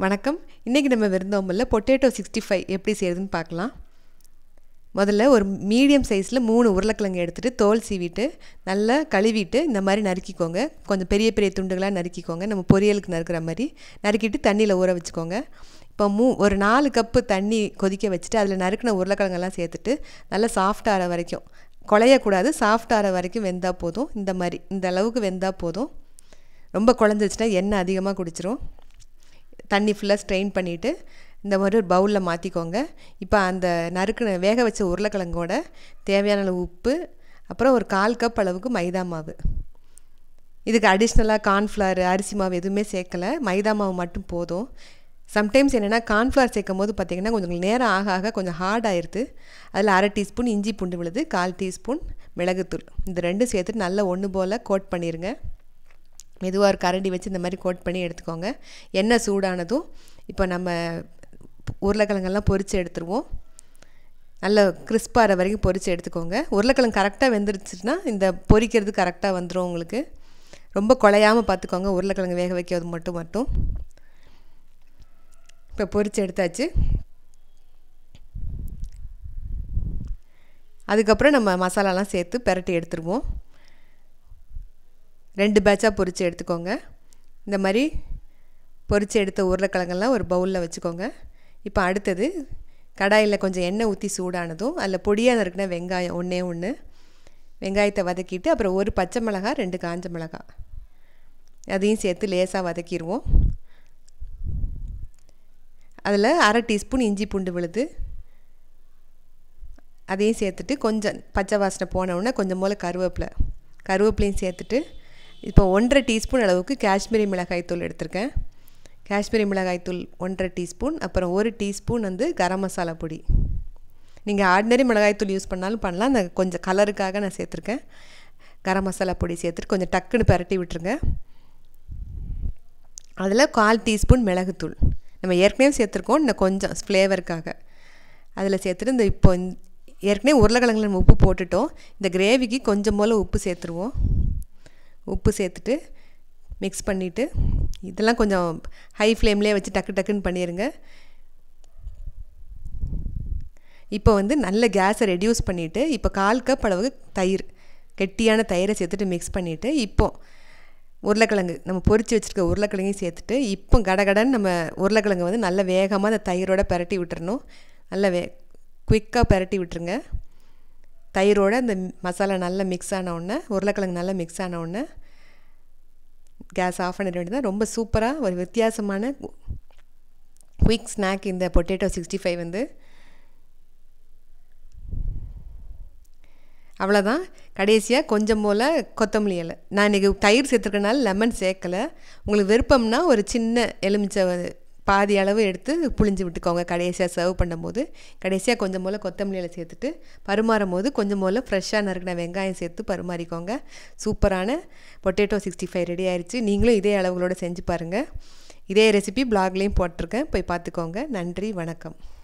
வணக்கம் இன்றைக்கி நம்ம விருந்தோம்பலில் பொட்டேட்டோ சிக்ஸ்டி ஃபைவ் எப்படி செய்கிறதுன்னு பார்க்கலாம் முதல்ல ஒரு மீடியம் சைஸில் மூணு உருளைக்கிழங்கு எடுத்துகிட்டு தோல் சீவிட்டு நல்லா கழுவிட்டு இந்த மாதிரி நறுக்கிக்கோங்க கொஞ்சம் பெரிய பெரிய துண்டுகளாக நறுக்கிக்கோங்க நம்ம பொரியலுக்கு நறுக்கிற மாதிரி நறுக்கிட்டு தண்ணியில் ஊற வச்சுக்கோங்க இப்போ மூ ஒரு நாலு கப்பு தண்ணி கொதிக்க வச்சுட்டு அதில் நறுக்கின உருளைக்கிழங்கெல்லாம் சேர்த்துட்டு நல்லா சாஃப்டாகிற வரைக்கும் குழையக்கூடாது சாஃப்டாகிற வரைக்கும் வெந்தால் போதும் இந்த மாதிரி இந்த அளவுக்கு வெந்தால் போதும் ரொம்ப குழஞ்சிருச்சுன்னா எண்ணெய் அதிகமாக குடிச்சிரும் தண்ணி ஃபுல்லாக ஸ்ட்ரெயின் பண்ணிவிட்டு இந்த மாதிரி ஒரு பவுலில் மாற்றிக்கோங்க இப்போ அந்த நறுக்குன வேக வச்ச உருளைக்கிழங்கோட தேவையான அளவு உப்பு அப்புறம் ஒரு கால் கப் அளவுக்கு மைதா மாவு இதுக்கு அடிஷ்னலாக கார்ன்ஃப்ளவர் அரிசி மாவு எதுவுமே சேர்க்கலை மைதா மாவு மட்டும் போதும் சம்டைம்ஸ் என்னென்னா கார்ன்ஃப்ளவர் சேர்க்கும் போது பார்த்திங்கன்னா கொஞ்சம் நேரம் ஆக ஆக கொஞ்சம் ஹார்ட் ஆயிடுது அதில் அரை டீஸ்பூன் இஞ்சி பூண்டு விழுது கால் டீஸ்பூன் மிளகுத்தூள் இந்த ரெண்டும் சேர்த்துட்டு நல்லா ஒன்று போல் கோட் பண்ணிடுங்க மெதுவாக ஒரு கரண்டி வச்சு இந்த மாதிரி கோட் பண்ணி எடுத்துக்கோங்க எண்ணெய் சூடானதும் இப்போ நம்ம உருளைக்கிழங்கெல்லாம் பொரித்து எடுத்துருவோம் நல்ல கிறிஸ்பாகிற வரைக்கும் பொரித்து எடுத்துக்கோங்க உருளைக்கிழங்கு கரெக்டாக வெந்துருச்சுன்னா இந்த பொரிக்கிறது கரெக்டாக வந்துடும் உங்களுக்கு ரொம்ப குழையாமல் பார்த்துக்கோங்க உருளைக்கிழங்கு வேக வைக்கிறது மட்டும் மட்டும் இப்போ பொரித்து எடுத்தாச்சு அதுக்கப்புறம் நம்ம மசாலாலாம் சேர்த்து பெரட்டி எடுத்துருவோம் ரெண்டு பேட்சாக பொரித்து எடுத்துக்கோங்க இந்த மாதிரி பொரித்து எடுத்த உருளைக்கிழங்கெல்லாம் ஒரு பவுலில் வச்சுக்கோங்க இப்போ அடுத்தது கடாயில் கொஞ்சம் எண்ணெய் ஊற்றி சூடானதும் அதில் பொடியாக நறுக்கின வெங்காயம் ஒன்றே ஒன்று வெங்காயத்தை வதக்கிட்டு அப்புறம் ஒரு பச்சை மிளகாய் ரெண்டு காஞ்ச மிளகாய் அதையும் சேர்த்து லேசாக வதக்கிடுவோம் அதில் அரை டீஸ்பூன் இஞ்சி பூண்டு விழுது அதையும் சேர்த்துட்டு கொஞ்சம் பச்சை வாசனை போனவுடனே கொஞ்சம் போல் கருவேப்பிலை கருவேப்பிலையும் சேர்த்துட்டு இப்போ ஒன்றரை டீஸ்பூன் அளவுக்கு காஷ்மீரி மிளகாய் தூள் எடுத்திருக்கேன் காஷ்மீரி மிளகாய் தூள் ஒன்றரை டீஸ்பூன் அப்புறம் ஒரு டீஸ்பூன் வந்து கரம் மசாலா பொடி நீங்கள் ஆர்டினரி மிளகாய் தூள் யூஸ் பண்ணாலும் பண்ணலாம் அந்த கொஞ்சம் கலருக்காக நான் சேர்த்துருக்கேன் கரம் மசாலா பொடி சேர்த்துட்டு கொஞ்சம் டக்குன்னு பரட்டி விட்டுருங்க அதில் கால் டீஸ்பூன் மிளகுத்தூள் நம்ம ஏற்கனவே சேர்த்துருக்கோம் இன்னும் கொஞ்சம் ஃப்ளேவருக்காக அதில் சேர்த்துட்டு இந்த இப்போ ஏற்கனவே உருளைக்கிழங்குல நம்ம உப்பு போட்டுட்டோம் இந்த கிரேவிக்கு கொஞ்சம் போல் உப்பு சேர்த்துருவோம் உப்பு சேர்த்துட்டு மிக்ஸ் பண்ணிவிட்டு இதெல்லாம் கொஞ்சம் ஹை ஃப்ளேம்லேயே வச்சு டக்கு டக்குன்னு பண்ணிடுங்க இப்போ வந்து நல்ல கேஸை ரெடியூஸ் பண்ணிவிட்டு இப்போ கால் கப் அளவுக்கு தயிர் கெட்டியான தயிரை சேர்த்துட்டு மிக்ஸ் பண்ணிவிட்டு இப்போது உருளைக்கிழங்கு நம்ம பொரித்து வச்சுருக்க உருளைக்கிழங்கையும் சேர்த்துட்டு இப்போ கடகடன்னு நம்ம உருளைக்கிழங்கு வந்து நல்ல வேகமாக அந்த தயிரோட பரட்டி விட்டுறணும் நல்ல வே குயிக்காக பரட்டி விட்டுருங்க தயிரோடு அந்த மசாலா நல்லா மிக்ஸ் ஆன உடனே உருளைக்கிழங்கு நல்லா மிக்ஸ் ஆன உடனே கேஸ் ஆஃப் பண்ணிட வேண்டியதான் ரொம்ப சூப்பராக ஒரு வித்தியாசமான குயிக் ஸ்நாக் இந்த பொட்டேட்டோ சிக்ஸ்டி ஃபைவ் வந்து அவ்வளோதான் கடைசியாக கொஞ்சம் போல் கொத்தமல்லி இலை நான் இன்றைக்கி தயிர் சேர்த்துருக்கனால லெமன் சேர்க்கலை உங்களுக்கு விருப்பம்னா ஒரு சின்ன எலுமிச்சை பாதி அளவு எடுத்து புளிஞ்சு விட்டுக்கோங்க கடைசியாக சர்வ் பண்ணும்போது கடைசியாக கொஞ்சம் போல் கொத்தமல்லியில் சேர்த்துட்டு பரிமாறும் போது கொஞ்சம் போல் ஃப்ரெஷ்ஷாக நறுக்கின வெங்காயம் சேர்த்து பரிமாறிக்கோங்க சூப்பரான பொட்டேட்டோ சிக்ஸ்டி ஃபைவ் ரெடி ஆயிடுச்சு நீங்களும் இதே அளவுகளோடு செஞ்சு பாருங்கள் இதே ரெசிபி பிளாக்லேயும் போட்டிருக்கேன் போய் பார்த்துக்கோங்க நன்றி வணக்கம்